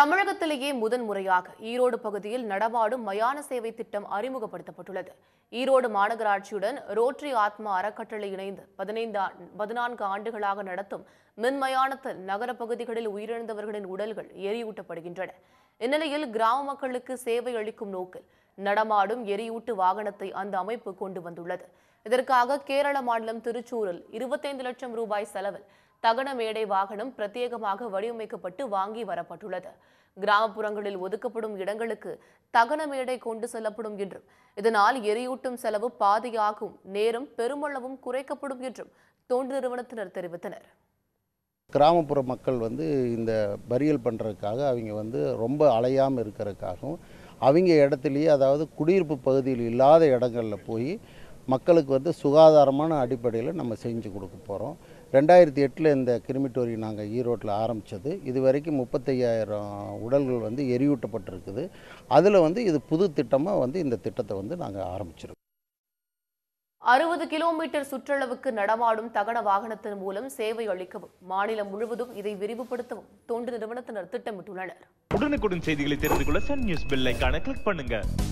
தமிழகத்திலேயே முதன் முறையாக ஈரோடு பகுதியில் நடமாடும் மயான சேவை திட்டம் அறிமுகப்படுத்தப்பட்டுள்ளது ஈரோடு மாநகராட்சியுடன் ரோட்டரி ஆத்மா அறக்கட்டளை இணைந்து பதினைந்து ஆ- பதினான்கு ஆண்டுகளாக நடத்தும் மின்மயானத்தில் நகர பகுதிகளில் உயிரிழந்தவர்களின் உடல்கள் எரியூட்டப்படுகின்றன இந்நிலையில் கிராம மக்களுக்கு சேவை அளிக்கும் நோக்கில் நடமாடும் எரியூட்டு வாகனத்தை அந்த அமைப்பு கொண்டு வந்துள்ளது இதற்காக கேரள மாநிலம் திருச்சூரில் இருபத்தைந்து லட்சம் ரூபாய் செலவில் தகன மேடை வாகனம் பிரத்யேகமாக வடிவமைக்கப்பட்டு வாங்கி வரப்பட்டுள்ளது கிராமப்புறங்களில் ஒதுக்கப்படும் இடங்களுக்கு தகன மேடை கொண்டு செல்லப்படும் என்றும் இதனால் எரியூட்டும் செலவு பாதியாகும் நேரம் பெருமளவும் குறைக்கப்படும் என்றும் தொண்டு நிறுவனத்தினர் தெரிவித்தனர் கிராமப்புற மக்கள் வந்து இந்த பரியல் பண்ணுறதுக்காக அவங்க வந்து ரொம்ப அலையாமல் இருக்கிறதுக்காகவும் அவங்க இடத்துலையே அதாவது குடியிருப்பு பகுதியில் இல்லாத இடங்களில் போய் மக்களுக்கு வந்து சுகாதாரமான அடிப்படையில் நம்ம செஞ்சு கொடுக்க போகிறோம் ரெண்டாயிரத்தி எட்டில் இந்த கிரிமிட்டோரி நாங்கள் ஈரோட்டில் ஆரம்பித்தது இது வரைக்கும் முப்பத்தையாயிரம் உடல்கள் வந்து எரியூட்டப்பட்டிருக்குது அதில் வந்து இது புது திட்டமாக வந்து இந்த திட்டத்தை வந்து நாங்கள் ஆரம்பிச்சிருக்கோம் அறுபது கிலோமீட்டர் சுற்றளவுக்கு நடமாடும் தகன வாகனத்தின் மூலம் சேவை அளிக்கவும் மாநிலம் முழுவதும் இதை விரிவுபடுத்தவும் தொண்டு நிறுவனத்தினர் திட்டமிட்டுள்ளனர் உடனுக்குடன் செய்திகளை தெரிந்து கொள்ள சன் நியூஸ் பெல் ஐகானை கிளிக் பண்ணுங்க